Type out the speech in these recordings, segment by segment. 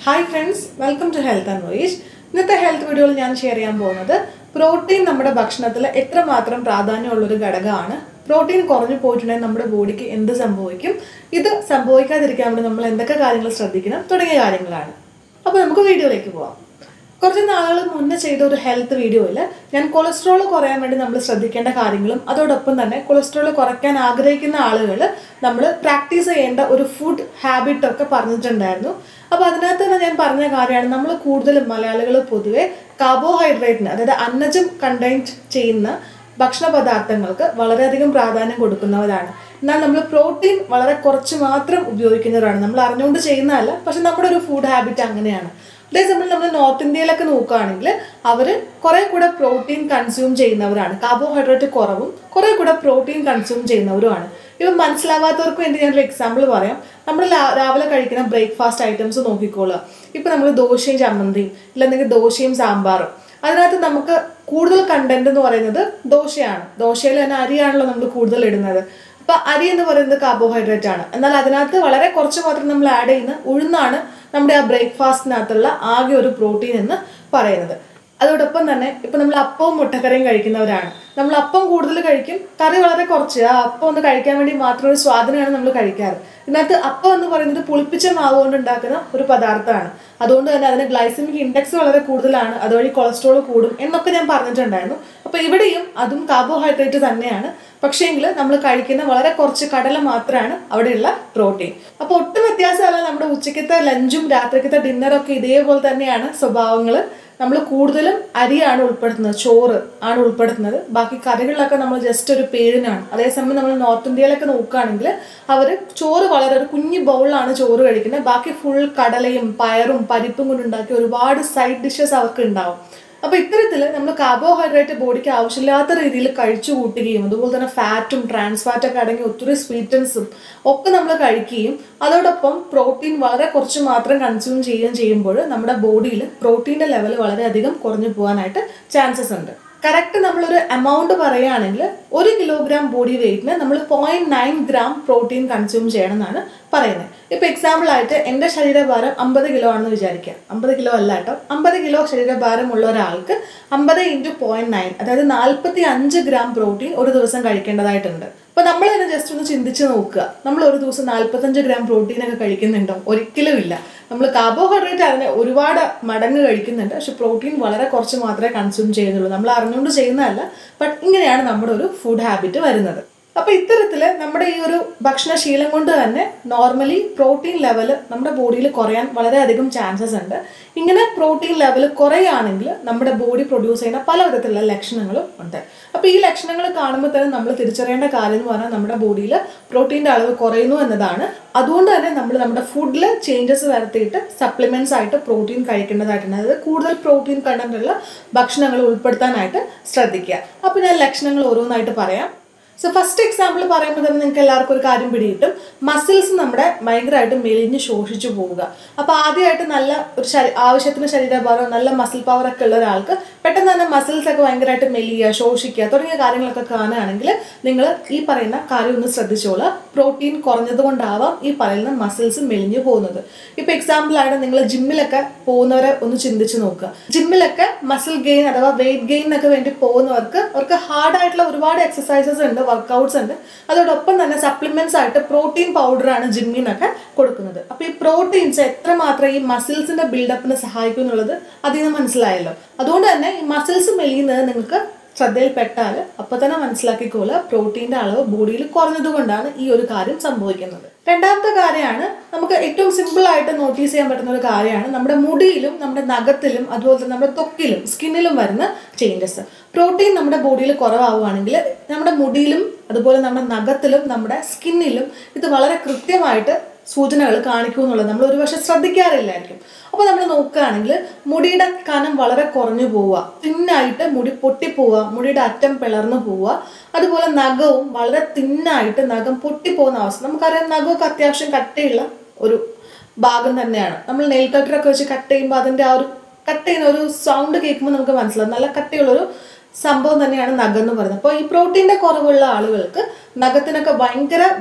hi friends welcome to health and voice ഇന്നത്തെ health വീഡിയോയിൽ ഞാൻ ഷെയർ ചെയ്യാൻ പോകുന്നത് പ്രോട്ടീൻ നമ്മുടെ ഭക്ഷണത്തിൽ എത്രമാത്രം പ്രാധാന്യമുള്ളൊരു ഘടകമാണ് പ്രോട്ടീൻ കുറഞ്ഞു പോയിട്ടുണ്ടെങ്കിൽ നമ്മുടെ ബോഡിക്ക് എന്ത് സംഭവിക്കും ഇത് സംഭവിക്കാതിരിക്കാൻ വേണ്ടി നമ്മൾ എന്തൊക്കെ കാര്യങ്ങൾ ശ്രദ്ധിക്കണം തുടങ്ങിയ കാര്യങ്ങളാണ് അപ്പോൾ നമുക്ക് വീഡിയോയിലേക്ക് പോവാം കുറച്ച് നാളുകൾ മുന്നേ ചെയ്ത ഒരു ഹെൽത്ത് വീഡിയോയിൽ ഞാൻ കൊളസ്ട്രോൾ കുറയാൻ വേണ്ടി നമ്മൾ ശ്രദ്ധിക്കേണ്ട കാര്യങ്ങളും അതോടൊപ്പം തന്നെ കൊളസ്ട്രോൾ കുറയ്ക്കാൻ ആഗ്രഹിക്കുന്ന ആളുകൾ നമ്മൾ പ്രാക്ടീസ് ചെയ്യേണ്ട ഒരു ഫുഡ് ഹാബിറ്റ് ഒക്കെ പറഞ്ഞിട്ടുണ്ടായിരുന്നു അപ്പോൾ അതിനകത്ത് തന്നെ ഞാൻ പറഞ്ഞ കാര്യമാണ് നമ്മൾ കൂടുതലും മലയാളികൾ പൊതുവെ കാർബോഹൈഡ്രേറ്റിന് അതായത് അന്നജം കണ്ടെയ്ൻറ്റ് ചെയ്യുന്ന ഭക്ഷണ പദാർത്ഥങ്ങൾക്ക് വളരെയധികം പ്രാധാന്യം കൊടുക്കുന്നവരാണ് എന്നാൽ നമ്മൾ പ്രോട്ടീൻ വളരെ കുറച്ച് മാത്രം ഉപയോഗിക്കുന്നവരാണ് നമ്മൾ അറിഞ്ഞുകൊണ്ട് ചെയ്യുന്നതല്ല പക്ഷെ നമ്മുടെ ഒരു ഫുഡ് ഹാബിറ്റ് അങ്ങനെയാണ് അതേസമയം നമ്മൾ നോർത്ത് ഇന്ത്യയിലൊക്കെ നോക്കുകയാണെങ്കിൽ അവർ കുറേ കൂടെ പ്രോട്ടീൻ കൺസ്യൂം ചെയ്യുന്നവരാണ് കാർബോഹൈഡ്രേറ്റ് കുറവും കുറേ കൂടെ പ്രോട്ടീൻ കൺസ്യൂം ചെയ്യുന്നവരുമാണ് ഇപ്പം മനസ്സിലാവാത്തവർക്ക് വേണ്ടി ഞാനൊരു എക്സാമ്പിൾ പറയാം നമ്മൾ രാവിലെ കഴിക്കുന്ന ബ്രേക്ക്ഫാസ്റ്റ് ഐറ്റംസ് നോക്കിക്കോളുക ഇപ്പം നമ്മൾ ദോശയും ചമ്മന്തിയും ഇല്ലെന്നെങ്കിൽ ദോശയും സാമ്പാറും അതിനകത്ത് നമുക്ക് കൂടുതൽ കണ്ടന്റ് എന്ന് പറയുന്നത് ദോശയാണ് ദോശയിൽ തന്നെ അരിയാണല്ലോ നമ്മൾ കൂടുതൽ ഇടുന്നത് അപ്പൊ അരി എന്ന് പറയുന്നത് കാർബോഹൈഡ്രേറ്റ് ആണ് എന്നാൽ അതിനകത്ത് വളരെ കുറച്ച് മാത്രം നമ്മൾ ആഡ് ചെയ്യുന്ന ഉഴുന്നാണ് നമ്മുടെ ആ ബ്രേക്ക്ഫാസ്റ്റിനകത്തുള്ള ആകെ ഒരു പ്രോട്ടീൻ എന്ന് പറയുന്നത് അതോടൊപ്പം തന്നെ ഇപ്പൊ നമ്മൾ അപ്പവും മുട്ടക്കറിയും കഴിക്കുന്നവരാണ് നമ്മൾ അപ്പം കൂടുതൽ കഴിക്കും കറി വളരെ കുറച്ച് ആ അപ്പം ഒന്ന് കഴിക്കാൻ വേണ്ടി മാത്രം ഒരു സ്വാദനമാണ് നമ്മൾ കഴിക്കാറ് ഇതിനകത്ത് അപ്പം എന്ന് പറയുന്നത് പുളിപ്പിച്ച മാവ് കൊണ്ട് ഉണ്ടാക്കുന്ന ഒരു പദാർത്ഥമാണ് അതുകൊണ്ട് തന്നെ അതിന് ഗ്ലൈസമിക് ഇൻഡെക്സ് വളരെ കൂടുതലാണ് അതുവഴി കൊളസ്ട്രോൾ കൂടും എന്നൊക്കെ ഞാൻ പറഞ്ഞിട്ടുണ്ടായിരുന്നു അപ്പൊ ഇവിടെയും അതും കാർബോഹൈഡ്രേറ്റ് തന്നെയാണ് പക്ഷേങ്കിൽ നമ്മൾ കഴിക്കുന്ന വളരെ കുറച്ച് കടല മാത്രമാണ് അവിടെയുള്ള പ്രോട്ടീൻ അപ്പോൾ ഒട്ടും വ്യത്യാസമല്ല നമ്മുടെ ഉച്ചക്കത്തെ ലഞ്ചും രാത്രിക്കത്തെ ഡിന്നറൊക്കെ ഇതേപോലെ തന്നെയാണ് സ്വഭാവങ്ങൾ നമ്മൾ കൂടുതലും അരിയാണ് ഉൾപ്പെടുത്തുന്നത് ചോറ് ആണ് ഉൾപ്പെടുത്തുന്നത് ബാക്കി കറികളിലൊക്കെ നമ്മൾ ജസ്റ്റ് ഒരു പേരിനാണ് അതേസമയം നമ്മൾ നോർത്ത് ഇന്ത്യയിലൊക്കെ നോക്കുകയാണെങ്കിൽ അവർ ചോറ് വളരെ ഒരു കുഞ്ഞു ബൗളിലാണ് ചോറ് കഴിക്കുന്നത് ബാക്കി ഫുൾ കടലയും പയറും പരിപ്പും കൊണ്ടുണ്ടാക്കിയ ഒരുപാട് സൈഡ് ഡിഷസ് അവർക്ക് ഉണ്ടാവും അപ്പോൾ ഇത്തരത്തിൽ നമ്മൾ കാർബോഹൈഡ്രേറ്റ് ബോഡിക്ക് ആവശ്യമില്ലാത്ത രീതിയിൽ കഴിച്ചു കൂട്ടുകയും അതുപോലെ തന്നെ ഫാറ്റും ട്രാൻസ് ഫാറ്റൊക്കെ അടങ്ങിയ ഒത്തിരി സ്വീറ്റൻസും ഒക്കെ നമ്മൾ കഴിക്കുകയും അതോടൊപ്പം പ്രോട്ടീൻ വളരെ കുറച്ച് മാത്രം കൺസ്യൂം ചെയ്യുകയും ചെയ്യുമ്പോൾ നമ്മുടെ ബോഡിയിൽ പ്രോട്ടീൻ്റെ ലെവൽ വളരെയധികം കുറഞ്ഞു പോകാനായിട്ട് ചാൻസസ് ഉണ്ട് കറക്റ്റ് നമ്മളൊരു എമൗണ്ട് പറയുകയാണെങ്കിൽ ഒരു കിലോഗ്രാം ബോഡി വെയിറ്റിന് നമ്മൾ point nine gram protein consume ചെയ്യണം എന്നാണ് പറയുന്നത് ഇപ്പൊ എക്സാമ്പിൾ ആയിട്ട് എൻ്റെ ശരീരഭാരം അമ്പത് കിലോ ആണെന്ന് വിചാരിക്കുക അമ്പത് കിലോ അല്ല കേട്ടോ അമ്പത് കിലോ ശരീരഭാരമുള്ള ഒരാൾക്ക് അമ്പത് ഇൻറ്റു പോയിന്റ് നയൻ അതായത് നാൽപ്പത്തി അഞ്ച് ഗ്രാം പ്രോട്ടീൻ ഒരു ദിവസം കഴിക്കേണ്ടതായിട്ടുണ്ട് അപ്പൊ നമ്മൾ തന്നെ ജസ്റ്റ് ഒന്ന് ചിന്തിച്ച് നോക്കുക നമ്മൾ ഒരു ദിവസം നാൽപ്പത്തഞ്ച് ഗ്രാം പ്രോട്ടീൻ ഒക്കെ കഴിക്കുന്നുണ്ടോ ഒരിക്കലും ഇല്ല നമ്മൾ കാർബോഹൈഡ്രേറ്റ് അതിനെ ഒരുപാട് മടങ്ങ് കഴിക്കുന്നുണ്ട് പക്ഷെ പ്രോട്ടീൻ വളരെ കുറച്ച് മാത്രമേ കൺസ്യൂം ചെയ്യുന്നുള്ളൂ നമ്മൾ അറിഞ്ഞുകൊണ്ട് ചെയ്യുന്നതല്ല ബട്ട് ഇങ്ങനെയാണ് നമ്മുടെ ഒരു ഫുഡ് ഹാബിറ്റ് വരുന്നത് അപ്പോൾ ഇത്തരത്തിൽ നമ്മുടെ ഈ ഒരു ഭക്ഷണശീലം കൊണ്ട് തന്നെ നോർമലി പ്രോട്ടീൻ ലെവൽ നമ്മുടെ ബോഡിയിൽ കുറയാൻ വളരെയധികം ചാൻസസ് ഉണ്ട് ഇങ്ങനെ പ്രോട്ടീൻ ലെവൽ കുറയുകയാണെങ്കിൽ നമ്മുടെ ബോഡി പ്രൊഡ്യൂസ് ചെയ്യുന്ന പല വിധത്തിലുള്ള ലക്ഷണങ്ങളും ഉണ്ട് അപ്പോൾ ഈ ലക്ഷണങ്ങൾ കാണുമ്പോൾ തന്നെ നമ്മൾ തിരിച്ചറിയേണ്ട കാര്യം എന്ന് പറഞ്ഞാൽ നമ്മുടെ ബോഡിയിൽ പ്രോട്ടീൻ്റെ അളവ് കുറയുന്നു എന്നതാണ് അതുകൊണ്ട് തന്നെ നമ്മൾ നമ്മുടെ ഫുഡിൽ ചേഞ്ചസ് വരുത്തിയിട്ട് സപ്ലിമെൻറ്റ്സ് ആയിട്ട് പ്രോട്ടീൻ കഴിക്കേണ്ടതായിട്ടുണ്ട് അതായത് കൂടുതൽ പ്രോട്ടീൻ കണ്ടന്റുള്ള ഭക്ഷണങ്ങൾ ഉൾപ്പെടുത്താനായിട്ട് ശ്രദ്ധിക്കുക അപ്പോൾ ഞാൻ ലക്ഷണങ്ങൾ ഓരോന്നായിട്ട് പറയാം സോ ഫസ്റ്റ് എക്സാമ്പിൾ പറയുമ്പോൾ തന്നെ നിങ്ങൾക്ക് എല്ലാവർക്കും ഒരു കാര്യം പിടികിട്ടും മസിൽസ് നമ്മുടെ ഭയങ്കരമായിട്ട് മെലിഞ്ഞ് ശോഷിച്ചു പോവുക അപ്പോൾ ആദ്യമായിട്ട് നല്ല ഒരു ശരീ ആവശ്യത്തിന് ശരീരഭാരം നല്ല മസിൽ പവർ ഒക്കെ ഉള്ള ഒരാൾക്ക് പെട്ടെന്ന് തന്നെ മസിൽസ് ഒക്കെ ഭയങ്കരമായിട്ട് മെലിയുക ശോഷിക്കുക തുടങ്ങിയ കാര്യങ്ങളൊക്കെ കാണുകയാണെങ്കിൽ നിങ്ങൾ ഈ പറയുന്ന കാര്യം ഒന്ന് ശ്രദ്ധിച്ചോളുക പ്രോട്ടീൻ കുറഞ്ഞത് കൊണ്ടാവാം ഈ പറയുന്ന മസിൽസ് മെലിഞ്ഞു പോകുന്നത് ഇപ്പോൾ എക്സാമ്പിളായിട്ട് നിങ്ങൾ ജിമ്മിലൊക്കെ പോകുന്നവരെ ഒന്ന് ചിന്തിച്ച് നോക്കുക ജിമ്മിലൊക്കെ മസിൽ ഗെയിൻ അഥവാ വെയിറ്റ് ഗെയിനൊക്കെ വേണ്ടി പോകുന്നവർക്ക് അവർക്ക് ഹാർഡായിട്ടുള്ള ഒരുപാട് എക്സസൈസസ് ഉണ്ട് വർക്കൗട്ട്സ് ഉണ്ട് അതോടൊപ്പം തന്നെ സപ്ലിമെന്റ്സ് ആയിട്ട് പ്രോട്ടീൻ പൗഡറാണ് ജിമ്മിൽ നിന്നൊക്കെ കൊടുക്കുന്നത് അപ്പോൾ ഈ പ്രോട്ടീൻസ് എത്രമാത്രം ഈ മസിൽസിന്റെ ബിൽഡപ്പിന് സഹായിക്കും എന്നുള്ളത് അതിൽ നിന്ന് മനസ്സിലായല്ലോ അതുകൊണ്ട് തന്നെ ഈ മസിൽസ് മെലിയുന്നത് നിങ്ങൾക്ക് ശ്രദ്ധയിൽപ്പെട്ടാൽ അപ്പോൾ തന്നെ മനസ്സിലാക്കിക്കോളുക പ്രോട്ടീൻ്റെ അളവ് ബോഡിയിൽ കുറഞ്ഞതുകൊണ്ടാണ് ഈ ഒരു കാര്യം സംഭവിക്കുന്നത് രണ്ടാമത്തെ കാര്യമാണ് നമുക്ക് ഏറ്റവും സിമ്പിൾ ആയിട്ട് നോട്ടീസ് ചെയ്യാൻ പറ്റുന്ന ഒരു കാര്യമാണ് നമ്മുടെ മുടിയിലും നമ്മുടെ നഖത്തിലും അതുപോലെ തന്നെ നമ്മുടെ ത്വക്കിലും സ്കിന്നിലും വരുന്ന ചേഞ്ചസ് പ്രോട്ടീൻ നമ്മുടെ ബോഡിയിൽ കുറവാവുകയാണെങ്കിൽ നമ്മുടെ മുടിയിലും അതുപോലെ നമ്മുടെ നഖത്തിലും നമ്മുടെ സ്കിന്നിലും ഇത് വളരെ കൃത്യമായിട്ട് സൂചനകൾ കാണിക്കും എന്നുള്ളത് നമ്മൾ ഒരുപക്ഷെ ശ്രദ്ധിക്കാറില്ലായിരിക്കും അപ്പോൾ നമ്മൾ നോക്കുകയാണെങ്കിൽ മുടിയുടെ കനം വളരെ കുറഞ്ഞു പോവുക തിന്നായിട്ട് മുടി പൊട്ടിപ്പോവുക മുടിയുടെ അറ്റം പിളർന്നു പോവുക അതുപോലെ നഖവും വളരെ തിന്നായിട്ട് നഖം പൊട്ടിപ്പോകുന്ന അവസ്ഥ നമുക്കറിയാം നഖമൊക്കെ അത്യാവശ്യം കട്ടിയുള്ള ഒരു ഭാഗം തന്നെയാണ് നമ്മൾ നെയിൽ കട്ടറൊക്കെ വെച്ച് കട്ട് ചെയ്യുമ്പോൾ അതിൻ്റെ ആ ഒരു കട്ട് ചെയ്യുന്ന ഒരു സൗണ്ട് കേൾക്കുമ്പോൾ നമുക്ക് മനസ്സിലാവും നല്ല കട്ടിയുള്ളൊരു സംഭവം തന്നെയാണ് നഖം എന്ന് പറയുന്നത് അപ്പോൾ ഈ പ്രോട്ടീൻ്റെ കുറവുള്ള ആളുകൾക്ക് നഖത്തിനൊക്കെ ഭയങ്കര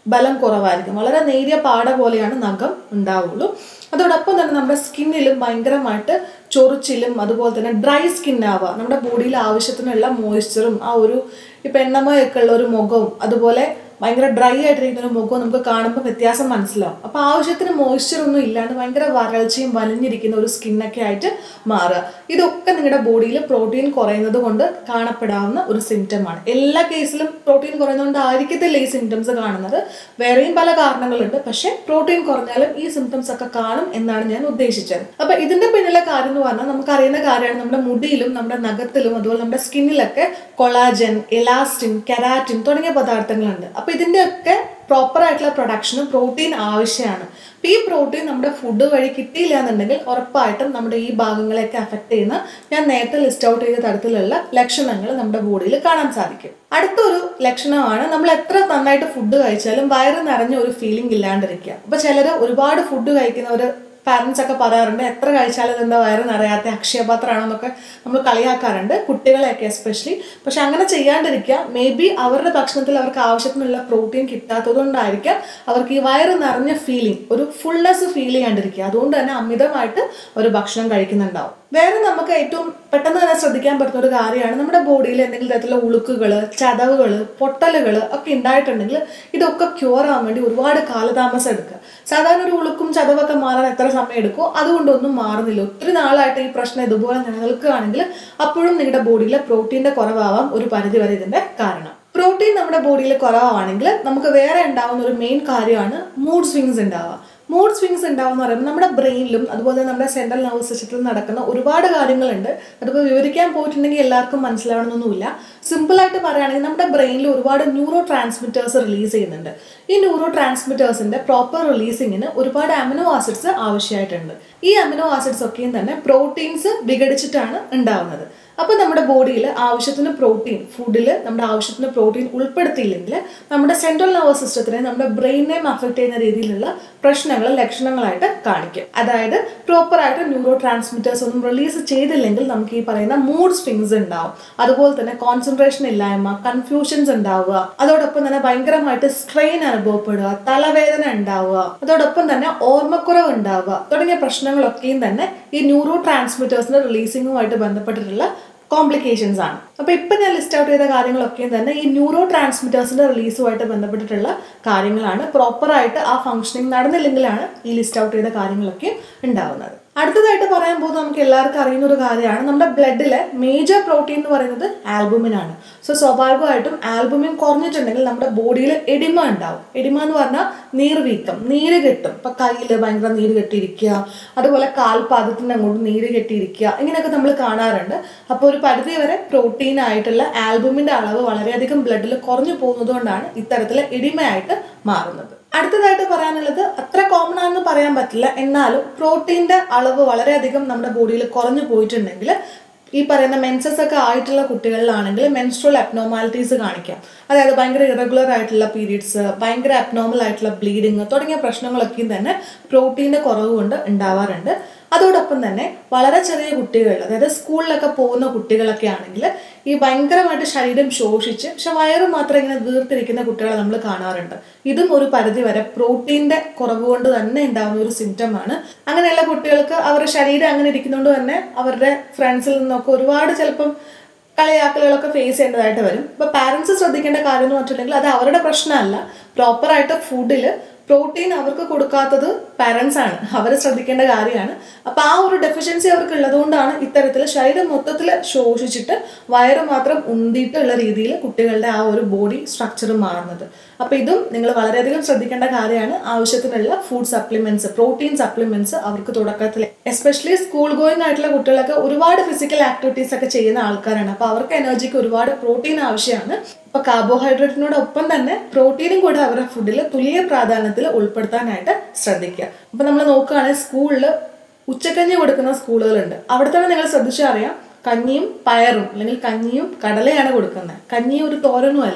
ബലം കുറവായിരിക്കും വളരെ നേരിയ പാട പോലെയാണ് നഖം ഉണ്ടാവുള്ളൂ അതോടൊപ്പം തന്നെ നമ്മുടെ സ്കിന്നിലും ഭയങ്കരമായിട്ട് ചൊറിച്ചിലും അതുപോലെ തന്നെ ഡ്രൈ സ്കിൻ ആവുക നമ്മുടെ ബോഡിയിൽ ആവശ്യത്തിനുള്ള മോയ്സ്ചറും ആ ഒരു ഇപ്പം എണ്ണമയൊക്കെ ഉള്ള ഒരു മുഖവും അതുപോലെ ഭയങ്കര ഡ്രൈ ആയിട്ടിരിക്കുന്ന ഒരു മുഖം നമുക്ക് കാണുമ്പോൾ വ്യത്യാസം മനസ്സിലാവും അപ്പോൾ ആവശ്യത്തിന് മോയ്സ്ചർ ഒന്നും ഇല്ലാണ്ട് ഭയങ്കര വരൾച്ചയും വലിഞ്ഞിരിക്കുന്ന ഒരു സ്കിന്നൊക്കെ ആയിട്ട് മാറുക ഇതൊക്കെ നിങ്ങളുടെ ബോഡിയിൽ പ്രോട്ടീൻ കുറയുന്നത് കൊണ്ട് കാണപ്പെടാവുന്ന ഒരു സിംറ്റമാണ് എല്ലാ കേസിലും പ്രോട്ടീൻ കുറയുന്നതുകൊണ്ട് ആയിരിക്കത്തില്ല ഈ സിംറ്റംസ് കാണുന്നത് വേറെയും പല കാരണങ്ങളുണ്ട് പക്ഷേ പ്രോട്ടീൻ കുറഞ്ഞാലും ഈ സിംറ്റംസ് ഒക്കെ കാണും എന്നാണ് ഞാൻ ഉദ്ദേശിച്ചത് അപ്പോൾ ഇതിന്റെ പിന്നിലെ കാര്യം എന്ന് പറഞ്ഞാൽ നമുക്ക് അറിയുന്ന കാര്യമാണ് നമ്മുടെ മുടിയിലും നമ്മുടെ നഖത്തിലും അതുപോലെ നമ്മുടെ സ്കിന്നിലൊക്കെ കൊളാജൻ എലാസ്റ്റിൻ കെരാറ്റിൻ തുടങ്ങിയ പദാർത്ഥങ്ങളുണ്ട് അപ്പോൾ ഇതിൻ്റെയൊക്കെ പ്രോപ്പർ ആയിട്ടുള്ള പ്രൊഡക്ഷന് പ്രോട്ടീൻ ആവശ്യമാണ് അപ്പോൾ ഈ പ്രോട്ടീൻ നമ്മുടെ ഫുഡ് വഴി കിട്ടിയില്ല എന്നുണ്ടെങ്കിൽ ഉറപ്പായിട്ടും നമ്മുടെ ഈ ഭാഗങ്ങളെയൊക്കെ അഫക്റ്റ് ചെയ്യുന്ന ഞാൻ നേരത്തെ ലിസ്റ്റ് ഔട്ട് ചെയ്ത തരത്തിലുള്ള ലക്ഷണങ്ങൾ നമ്മുടെ ബോഡിയിൽ കാണാൻ സാധിക്കും അടുത്തൊരു ലക്ഷണമാണ് നമ്മൾ എത്ര നന്നായിട്ട് ഫുഡ് കഴിച്ചാലും വയറ് നിറഞ്ഞ ഒരു ഫീലിംഗ് ഇല്ലാണ്ടിരിക്കുക അപ്പോൾ ചിലർ ഒരുപാട് ഫുഡ് കഴിക്കുന്നവർ പാരൻസ് ഒക്കെ പറയാറുണ്ട് എത്ര കഴിച്ചാലും ഇതെന്താ വയറ് നിറയാത്ത അക്ഷയപാത്രമാണെന്നൊക്കെ നമ്മൾ കളിയാക്കാറുണ്ട് കുട്ടികളെയൊക്കെ എസ്പെഷ്യലി പക്ഷെ അങ്ങനെ ചെയ്യാണ്ടിരിക്കുക മേ ബി അവരുടെ ഭക്ഷണത്തിൽ അവർക്ക് ആവശ്യത്തിനുള്ള പ്രോട്ടീൻ കിട്ടാത്തതുകൊണ്ടായിരിക്കാം അവർക്ക് ഈ വയറ് നിറഞ്ഞ ഫീലിംഗ് ഒരു ഫുൾനെസ് ഫീൽ ചെയ്യാണ്ടിരിക്കുക അതുകൊണ്ട് തന്നെ അമിതമായിട്ട് അവർ ഭക്ഷണം കഴിക്കുന്നുണ്ടാവും വേറെ നമുക്ക് ഏറ്റവും പെട്ടെന്ന് തന്നെ ശ്രദ്ധിക്കാൻ പറ്റുന്ന ഒരു കാര്യമാണ് നമ്മുടെ ബോഡിയിൽ എന്തെങ്കിലും തരത്തിലുള്ള ഉളുക്കുകൾ ചതവുകൾ പൊട്ടലുകൾ ഒക്കെ ഉണ്ടായിട്ടുണ്ടെങ്കിൽ ഇതൊക്കെ ക്യൂർ ആവാൻ വേണ്ടി ഒരുപാട് കാലതാമസം എടുക്കുക സാധാരണ ഒരു ഉളുക്കും ചതവൊക്കെ മാറാൻ എത്ര സമയം എടുക്കുമോ അതുകൊണ്ടൊന്നും മാറുന്നില്ല ഒത്തിരി നാളായിട്ട് ഈ പ്രശ്നം ഇതുപോലെ നിലനിൽക്കുകയാണെങ്കിൽ അപ്പോഴും നിങ്ങളുടെ ബോഡിയിലെ പ്രോട്ടീൻ്റെ കുറവാവാം ഒരു പരിധി വരെ ഇതിൻ്റെ കാരണം പ്രോട്ടീൻ നമ്മുടെ ബോഡിയിൽ കുറവാണെങ്കിൽ നമുക്ക് വേറെ ഉണ്ടാവുന്ന ഒരു മെയിൻ കാര്യമാണ് മൂഡ് സ്വിങ്സ് ഉണ്ടാവുക മൂഡ് സ്വിങ്സ് ഉണ്ടാവുമെന്ന് പറയുമ്പോൾ നമ്മുടെ ബ്രെയിനിലും അതുപോലെ തന്നെ നമ്മുടെ സെൻട്രൽ നെർവസ് സിസ്റ്റത്തിലും നടക്കുന്ന ഒരുപാട് കാര്യങ്ങളുണ്ട് അതിപ്പോൾ വിവരിക്കാൻ പോയിട്ടുണ്ടെങ്കിൽ എല്ലാവർക്കും മനസ്സിലാവണമെന്നൊന്നുമില്ല സിമ്പിളായിട്ട് പറയുകയാണെങ്കിൽ നമ്മുടെ ബ്രെയിനിൽ ഒരുപാട് ന്യൂറോ ട്രാൻസ്മിറ്റേഴ്സ് റിലീസ് ചെയ്യുന്നുണ്ട് ഈ ന്യൂറോ ട്രാൻസ്മിറ്റേഴ്സിന്റെ പ്രോപ്പർ റിലീസിങ്ങിന് ഒരുപാട് അമിനോ ആസിഡ്സ് ആവശ്യമായിട്ടുണ്ട് ഈ അമിനോ ആസിഡ്സ് ഒക്കെയും തന്നെ പ്രോട്ടീൻസ് വിഘടിച്ചിട്ടാണ് ഉണ്ടാവുന്നത് അപ്പോൾ നമ്മുടെ ബോഡിയിൽ ആവശ്യത്തിന് പ്രോട്ടീൻ ഫുഡിൽ നമ്മുടെ ആവശ്യത്തിന് പ്രോട്ടീൻ ഉൾപ്പെടുത്തിയില്ലെങ്കിൽ നമ്മുടെ സെൻട്രൽ നെർവസ് സിസ്റ്റത്തിനെ നമ്മുടെ ബ്രെയിനെയും അഫക്റ്റ് ചെയ്യുന്ന രീതിയിലുള്ള പ്രശ്നങ്ങൾ ലക്ഷണങ്ങളായിട്ട് കാണിക്കും അതായത് പ്രോപ്പറായിട്ട് ന്യൂറോ ട്രാൻസ്മിറ്റേഴ്സ് ഒന്നും റിലീസ് ചെയ്തില്ലെങ്കിൽ നമുക്ക് ഈ പറയുന്ന മൂഡ് സ്വിങ്സ് ഉണ്ടാവും അതുപോലെ തന്നെ കോൺസെൻട്രേഷൻ ഇല്ലായ്മ കൺഫ്യൂഷൻസ് ഉണ്ടാവുക അതോടൊപ്പം തന്നെ ഭയങ്കരമായിട്ട് സ്ട്രെയിൻ അനുഭവപ്പെടുക തലവേദന ഉണ്ടാവുക അതോടൊപ്പം തന്നെ ഓർമ്മക്കുറവ് ഉണ്ടാവുക തുടങ്ങിയ പ്രശ്നങ്ങളൊക്കെയും തന്നെ ഈ ന്യൂറോ ട്രാൻസ്മിറ്റേഴ്സിന്റെ റിലീസിങ്ങുമായിട്ട് ബന്ധപ്പെട്ടിട്ടുള്ള കോംപ്ലിക്കേഷൻസ് ആണ് അപ്പോൾ ഇപ്പം ഞാൻ ലിസ്റ്റ് ഔട്ട് ചെയ്ത കാര്യങ്ങളൊക്കെയും തന്നെ ഈ ന്യൂറോ ട്രാൻസ്മിറ്റേഴ്സിന്റെ റിലീസുമായിട്ട് ബന്ധപ്പെട്ടിട്ടുള്ള കാര്യങ്ങളാണ് പ്രോപ്പറായിട്ട് ആ ഫംഗ്ഷനിങ് നടന്നില്ലെങ്കിലാണ് ഈ ലിസ്റ്റ് ഔട്ട് ചെയ്ത കാര്യങ്ങളൊക്കെ ഉണ്ടാവുന്നത് അടുത്തതായിട്ട് പറയാൻ പോകുന്നത് നമുക്ക് എല്ലാവർക്കും അറിയുന്ന ഒരു കാര്യമാണ് നമ്മുടെ ബ്ലഡിലെ മേജർ പ്രോട്ടീൻ എന്ന് പറയുന്നത് ആൽബുമിൻ ആണ് സോ സ്വാഭാവികമായിട്ടും ആൽബുമിൻ കുറഞ്ഞിട്ടുണ്ടെങ്കിൽ നമ്മുടെ ബോഡിയിൽ എഡിമ ഉണ്ടാവും എഡിമ എന്ന് പറഞ്ഞാൽ നീർവീക്കം നീര് കെട്ടും ഇപ്പം കയ്യിൽ ഭയങ്കര നീര് കെട്ടിയിരിക്കുക അതുപോലെ കാൽപാദത്തിൻ്റെ അങ്ങോട്ട് നീര് കെട്ടിയിരിക്കുക ഇങ്ങനെയൊക്കെ നമ്മൾ കാണാറുണ്ട് അപ്പോൾ ഒരു പരിധി വരെ പ്രോട്ടീൻ ആയിട്ടുള്ള ആൽബുമിൻ്റെ അളവ് വളരെയധികം ബ്ലഡിൽ കുറഞ്ഞു പോകുന്നതുകൊണ്ടാണ് ഇത്തരത്തിൽ എഡിമയായിട്ട് മാറുന്നത് അടുത്തതായിട്ട് പറയാനുള്ളത് അത്ര കോമൺ ആണെന്ന് പറയാൻ പറ്റില്ല എന്നാലും പ്രോട്ടീൻ്റെ അളവ് വളരെയധികം നമ്മുടെ ബോഡിയിൽ കുറഞ്ഞു പോയിട്ടുണ്ടെങ്കിൽ ഈ പറയുന്ന മെൻസസ് ഒക്കെ ആയിട്ടുള്ള കുട്ടികളിലാണെങ്കിൽ മെൻസ്ട്രൽ അബ്നോമാലിറ്റീസ് കാണിക്കാം അതായത് ഭയങ്കര ഇറഗുലർ ആയിട്ടുള്ള പീരീഡ്സ് ഭയങ്കര അബ്നോമൽ ആയിട്ടുള്ള ബ്ലീഡിങ് തുടങ്ങിയ പ്രശ്നങ്ങളൊക്കെയും തന്നെ പ്രോട്ടീൻ്റെ കുറവ് കൊണ്ട് ഉണ്ടാവാറുണ്ട് അതോടൊപ്പം തന്നെ വളരെ ചെറിയ കുട്ടികൾ അതായത് സ്കൂളിലൊക്കെ പോകുന്ന കുട്ടികളൊക്കെ ആണെങ്കിൽ ഈ ഭയങ്കരമായിട്ട് ശരീരം ശോഷിച്ച് പക്ഷെ വയറ് മാത്രം ഇങ്ങനെ വീർത്തിരിക്കുന്ന കുട്ടികളെ നമ്മൾ കാണാറുണ്ട് ഇതും ഒരു പരിധി വരെ പ്രോട്ടീൻ്റെ കുറവ് കൊണ്ട് തന്നെ ഉണ്ടാകുന്ന ഒരു സിംറ്റമാണ് അങ്ങനെയുള്ള കുട്ടികൾക്ക് അവരുടെ ശരീരം അങ്ങനെ ഇരിക്കുന്നതുകൊണ്ട് തന്നെ അവരുടെ ഫ്രണ്ട്സിൽ നിന്നൊക്കെ ഒരുപാട് ചിലപ്പം കളിയാക്കലുകളൊക്കെ ഫേസ് ചെയ്യേണ്ടതായിട്ട് വരും ഇപ്പോൾ പാരൻസ് ശ്രദ്ധിക്കേണ്ട കാര്യം എന്ന് പറഞ്ഞിട്ടുണ്ടെങ്കിൽ അത് അവരുടെ പ്രശ്നമല്ല പ്രോപ്പറായിട്ട് ഫുഡിൽ പ്രോട്ടീൻ അവർക്ക് കൊടുക്കാത്തത് പാരൻസ് ആണ് അവർ ശ്രദ്ധിക്കേണ്ട കാര്യമാണ് അപ്പോൾ ആ ഒരു ഡെഫിഷ്യൻസി അവർക്ക് ഉള്ളതുകൊണ്ടാണ് ഇത്തരത്തിൽ ശരീരം മൊത്തത്തിൽ ശോഷിച്ചിട്ട് വയറ് മാത്രം ഉന്തിയിട്ടുള്ള രീതിയിൽ കുട്ടികളുടെ ആ ഒരു ബോഡി സ്ട്രക്ചർ മാറുന്നത് അപ്പോൾ ഇതും നിങ്ങൾ വളരെയധികം ശ്രദ്ധിക്കേണ്ട കാര്യമാണ് ആവശ്യത്തിനുള്ള ഫുഡ് സപ്ലിമെന്റ്സ് പ്രോട്ടീൻ സപ്ലിമെന്റ്സ് അവർക്ക് തുടക്കത്തിൽ എസ്പെഷ്യലി സ്കൂൾ ഗോയിങ് ആയിട്ടുള്ള കുട്ടികളൊക്കെ ഒരുപാട് ഫിസിക്കൽ ആക്ടിവിറ്റീസ് ഒക്കെ ചെയ്യുന്ന ആൾക്കാരാണ് അപ്പോൾ അവർക്ക് എനർജിക്ക് ഒരുപാട് പ്രോട്ടീൻ ആവശ്യമാണ് അപ്പോൾ കാർബോഹൈഡ്രേറ്റിനോടൊപ്പം തന്നെ പ്രോട്ടീനും കൂടെ അവരുടെ ഫുഡിൽ തുല്യ പ്രാധാന്യത്തിൽ ഉൾപ്പെടുത്താനായിട്ട് ശ്രദ്ധിക്കുക അപ്പോൾ നമ്മൾ നോക്കുകയാണെങ്കിൽ സ്കൂളിൽ ഉച്ചക്കഞ്ഞി കൊടുക്കുന്ന സ്കൂളുകളുണ്ട് അവിടെ തന്നെ നിങ്ങൾ ശ്രദ്ധിച്ചാൽ അറിയാം കഞ്ഞിയും പയറും അല്ലെങ്കിൽ കഞ്ഞിയും കടലയാണ് കൊടുക്കുന്നത് കഞ്ഞി ഒരു തോരനും അല്ല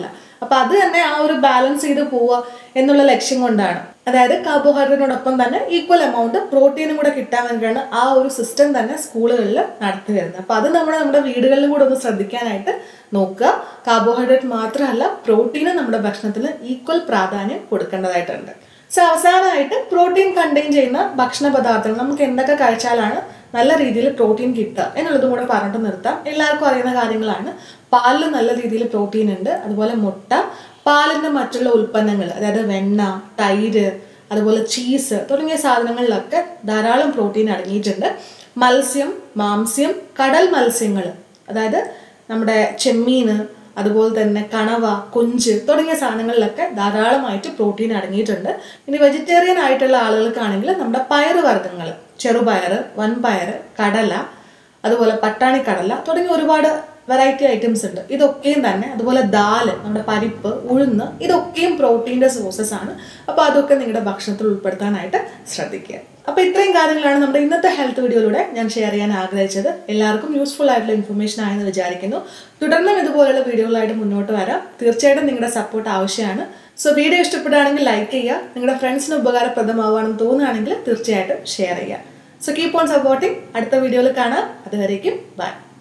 അപ്പോൾ അത് തന്നെ ആ ഒരു ബാലൻസ് ചെയ്ത് പോവുക എന്നുള്ള ലക്ഷ്യം കൊണ്ടാണ് അതായത് കാർബോഹൈഡ്രേറ്റിനോടൊപ്പം തന്നെ ഈക്വൽ എമൗണ്ട് പ്രോട്ടീനും കൂടെ കിട്ടാൻ വേണ്ടിയിട്ടാണ് ആ ഒരു സിസ്റ്റം തന്നെ സ്കൂളുകളിൽ നടത്തി വരുന്നത് അപ്പോൾ അത് നമ്മൾ നമ്മുടെ വീടുകളിലും കൂടെ ഒന്ന് ശ്രദ്ധിക്കാനായിട്ട് നോക്കുക കാർബോഹൈഡ്രേറ്റ് മാത്രമല്ല പ്രോട്ടീനും നമ്മുടെ ഭക്ഷണത്തിൽ ഈക്വൽ പ്രാധാന്യം കൊടുക്കേണ്ടതായിട്ടുണ്ട് സോ അവസാനമായിട്ട് പ്രോട്ടീൻ കണ്ടെയ്ൻ ചെയ്യുന്ന ഭക്ഷണ പദാർത്ഥങ്ങൾ നമുക്ക് എന്തൊക്കെ കഴിച്ചാലാണ് നല്ല രീതിയിൽ പ്രോട്ടീൻ കിട്ടുക എന്നുള്ളതും കൂടെ പറഞ്ഞിട്ട് നിർത്താം എല്ലാവർക്കും അറിയുന്ന കാര്യങ്ങളാണ് പാലിൽ നല്ല രീതിയിൽ പ്രോട്ടീൻ ഉണ്ട് അതുപോലെ മുട്ട പാലിൻ്റെ മറ്റുള്ള ഉൽപ്പന്നങ്ങൾ അതായത് വെണ്ണ തൈര് അതുപോലെ ചീസ് തുടങ്ങിയ സാധനങ്ങളിലൊക്കെ ധാരാളം പ്രോട്ടീൻ അടങ്ങിയിട്ടുണ്ട് മത്സ്യം മാംസ്യം കടൽ മത്സ്യങ്ങൾ അതായത് നമ്മുടെ ചെമ്മീന് അതുപോലെ തന്നെ കണവ കൊഞ്ച് തുടങ്ങിയ സാധനങ്ങളിലൊക്കെ ധാരാളമായിട്ട് പ്രോട്ടീൻ അടങ്ങിയിട്ടുണ്ട് ഇനി വെജിറ്റേറിയൻ ആയിട്ടുള്ള ആളുകൾക്കാണെങ്കിൽ നമ്മുടെ പയറ് വർഗ്ഗങ്ങൾ ചെറുപയർ വൻപയർ കടല അതുപോലെ പട്ടാണി കടല തുടങ്ങിയ ഒരുപാട് വെറൈറ്റി ഐറ്റംസ് ഉണ്ട് ഇതൊക്കെയും തന്നെ അതുപോലെ ദാല് നമ്മുടെ പരിപ്പ് ഉഴുന്ന് ഇതൊക്കെയും പ്രോട്ടീൻ്റെ സോഴ്സസ് ആണ് അപ്പോൾ അതൊക്കെ നിങ്ങളുടെ ഭക്ഷണത്തിൽ ഉൾപ്പെടുത്താനായിട്ട് ശ്രദ്ധിക്കുക അപ്പോൾ ഇത്രയും കാര്യങ്ങളാണ് നമ്മുടെ ഇന്നത്തെ ഹെൽത്ത് വീഡിയോയിലൂടെ ഞാൻ ഷെയർ ചെയ്യാൻ ആഗ്രഹിച്ചത് എല്ലാവർക്കും യൂസ്ഫുൾ ആയിട്ടുള്ള ഇൻഫർമേഷൻ ആയെന്ന് വിചാരിക്കുന്നു തുടർന്നും ഇതുപോലുള്ള വീഡിയോകളായിട്ട് മുന്നോട്ട് വരാം തീർച്ചയായിട്ടും നിങ്ങളുടെ സപ്പോർട്ട് ആവശ്യമാണ് സോ വീഡിയോ ഇഷ്ടപ്പെടുകയാണെങ്കിൽ ലൈക്ക് ചെയ്യുക നിങ്ങളുടെ ഫ്രണ്ട്സിന് ഉപകാരപ്രദമാവുകയാണെന്ന് തോന്നുകയാണെങ്കിൽ തീർച്ചയായിട്ടും ഷെയർ ചെയ്യുക സോ കീപ്പ് ഓൺ സപ്പോർട്ടിങ് അടുത്ത വീഡിയോയിൽ കാണാം അതുവരേക്കും ബൈ